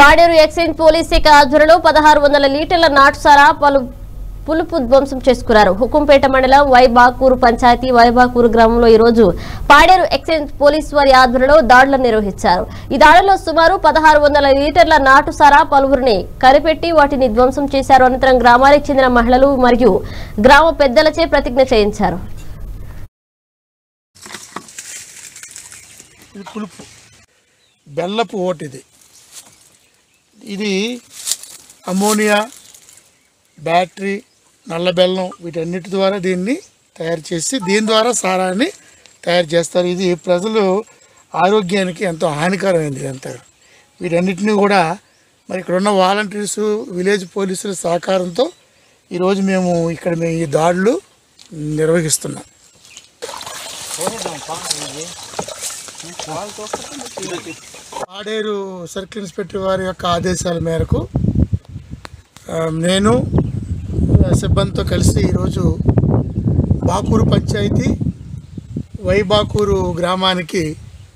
Paderu excise police శాఖ ఆధ్వర్యంలో పదహారు వందల లీటర్ల నాటుసారా పలు పులుపు ధ్వంసం చేసుకున్నారు హుకుంపేట మండలం వైబాకూరు పంచాయతీ వైబాకూరు గ్రామంలో ఈ రోజు పాడేరు ఎక్సైజ్ పోలీస్ వారి ఆధ్వర్యంలో దాడులు నిర్వహించారు ఈ దాడుల్లో సుమారు పదహారు వందల లీటర్ల నాటుసారా పలువురిని కనిపెట్టి వాటిని ధ్వంసం చేశారు అనంతరం గ్రామానికి చెందిన మహిళలు మరియు గ్రామ పెద్దలచే ప్రతిజ్ఞ చేయించారు ఇది పులుపు బెల్లపు ఓటు ఇది ఇది అమోనియా బ్యాటరీ నల్ల బెల్లం వీటన్నిటి ద్వారా దీన్ని తయారు చేసి దీని ద్వారా సారాన్ని తయారు చేస్తారు ఇది ప్రజలు ఆరోగ్యానికి ఎంతో హానికరమైంది ఇదంతా వీటన్నిటిని కూడా మరి ఇక్కడ ఉన్న వాలంటీర్స్ విలేజ్ పోలీసుల సహకారంతో ఈరోజు మేము ఇక్కడ మేము ఈ దాడులు నిర్వహిస్తున్నాం పాడేరు సర్కిల్ ఇన్స్పెక్టర్ వారి యొక్క ఆదేశాల మేరకు ఆ, నేను ఆ, సిబ్బందితో కలిసి ఈరోజు బాకూరు పంచాయతీ వైబాకూరు గ్రామానికి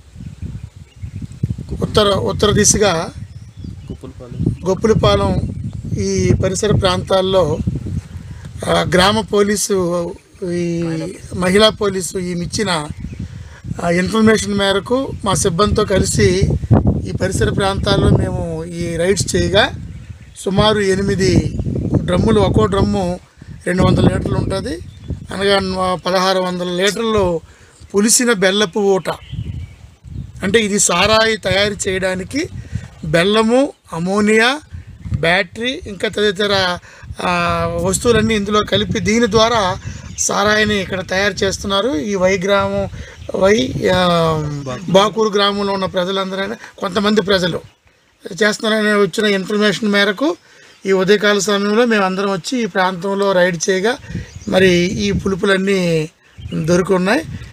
ఉత్తర ఉత్తర దిశగా గొప్పులపాలెం ఈ పరిసర ప్రాంతాల్లో ఆ, గ్రామ పోలీసు ఈ మహిళా పోలీసు ఈమె ఇచ్చిన ఆ ఇన్ఫర్మేషన్ మేరకు మా సిబ్బందితో కలిసి ఈ పరిసర ప్రాంతాల్లో మేము ఈ రైడ్స్ చేయగా సుమారు ఎనిమిది డ్రమ్ములు ఒక్కో డ్రమ్ము రెండు వందల లీటర్లు ఉంటుంది అనగా పదహారు వందల లీటర్లు పులిసిన బెల్లపు ఊట అంటే ఇది సారాయి తయారు చేయడానికి బెల్లము అమోనియా బ్యాటరీ ఇంకా తదితర ఆ, వస్తువులన్నీ ఇందులో కలిపి దీని ద్వారా సారాయిని ఇక్కడ తయారు చేస్తున్నారు ఈ వై గ్రామం వై ఆ, బాకూరు గ్రామంలో ఉన్న ప్రజలందరూ కొంతమంది ప్రజలు చేస్తున్నారని వచ్చిన ఇన్ఫర్మేషన్ మేరకు ఈ ఉదయకాల సమయంలో మేము అందరం వచ్చి ఈ ప్రాంతంలో రైడ్ చేయగా మరి ఈ పులుపులన్నీ దొరికి ఉన్నాయి